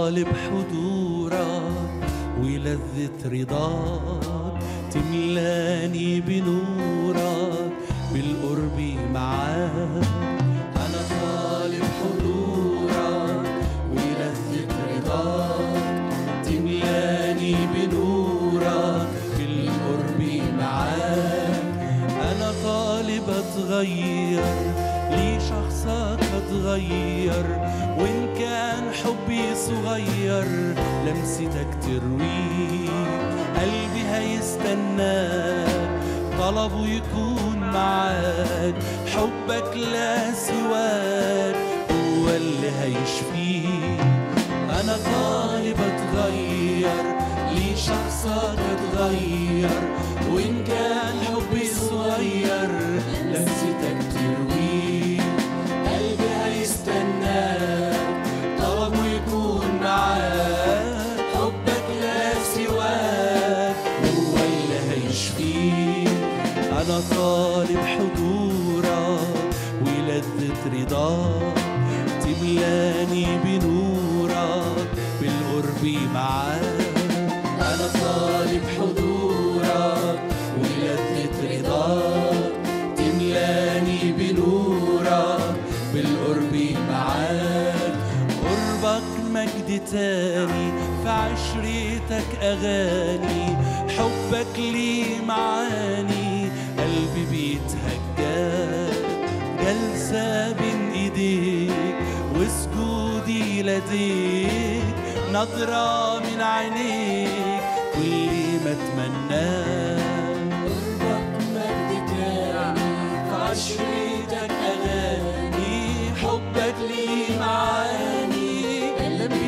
طالب حضورك ولذة رضاك تملاني بنورك بالقرب معاك أنا طالب حضورك ولذة رضاك تملاني بنورك بالقرب معاك أنا طالب أتغير لي شخصك أتغير وإن كان حبي صغير لمستك ترويه قلبي هيستناك طلبه يكون معاك حبك لا سواك هو اللي هيشفيك أنا طالب أتغير لي شخصك أتغير وإن كان حبي صغير لمستك ترويه قلبي هيستناك طلبه يكون معاك حبك لا سواك هو اللي هيشفيك أنا طالب حضورك ولذة رضاك تملاني بنورك بالقرب معاك أنا طالب حضورك ولذة رضاك تملاني بنورك بالقرب معاك قربك مجد تاني في عشرتك أغاني حبك لي معاني قلبي بيتهجد جلسة بين إيديك وسجودي لديك نظرة من عينيك كل ما أتمناه قربك مجد تاني في عشرتك أغاني حبك لي معاني قلبي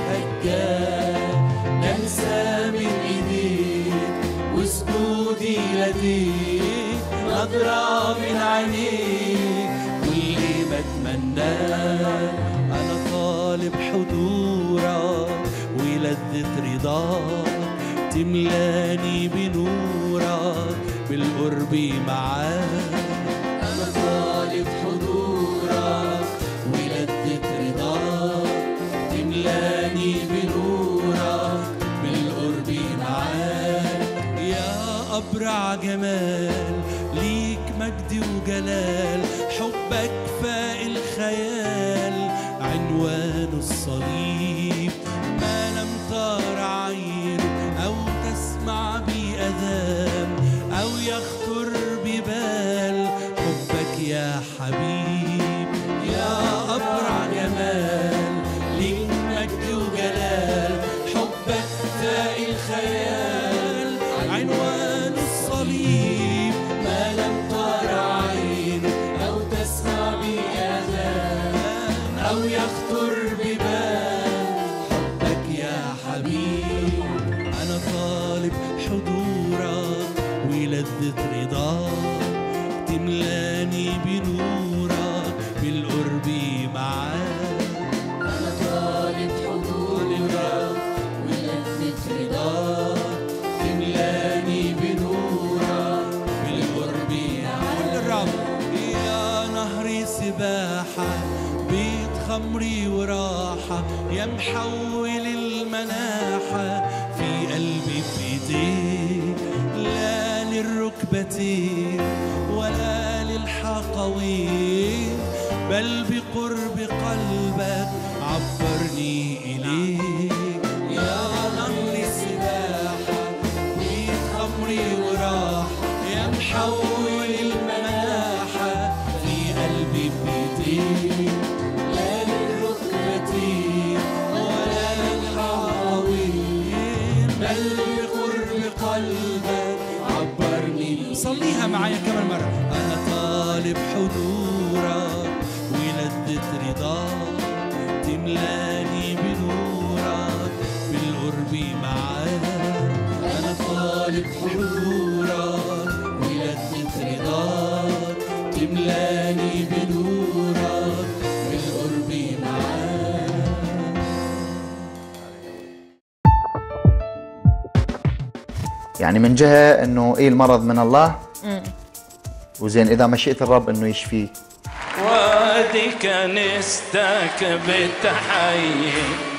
بيتهجد ننسى من إيديك وسجودي لديك نظرة من عينيك كل ما أتمناه أنا طالب حضورك ولذة رضاك تملاني بنورك بالقرب معاك أنا طالب حضورك ولذة رضاك تملاني بنورك بالقرب معاك يا أبرع جمال ليك مجد وجلال حبك فاق الخيال عنوان الصليب ما لم تر عين أو تسمع بي أذان أو يخطر ببال حبك يا حبيب يا أبرع جمال ليك مجد وجلال حبك فاق الخيال عنوان الصليب ما لم تر عين أو تسمع بأذان أو يخطر ببال حبك يا حبيب أنا طالب حضورك ولذة رضاك تملاني بنورك بالقرب معاك أنا طالب حضورك ولذة رضاك تملاني بنورك بالقرب معاك الرب يا نهر سباحة بيت خمري وراحة يا محول المناحة في قلبي بإيديك لا للركبتين ولا للحقوين بل بقرب قلبك عبرني إليك يا نهر سباحة بيت خمري وراحة يا محول المناحة في قلبي بإيديك لا للركبتين ولا للحقوين بل بقرب قلبك عبرني صليها معايا كمان مرة أنا طالب حضورك ولذة رضاك تملاني بنورك بالقرب معاك أنا طالب حضورك ولذة رضاك تملاني بنورك بالقرب معاك يعني من جهه انه ايه المرض من الله وزين اذا مشيئه الرب انه يشفيه وادي كنيستك بالتحيي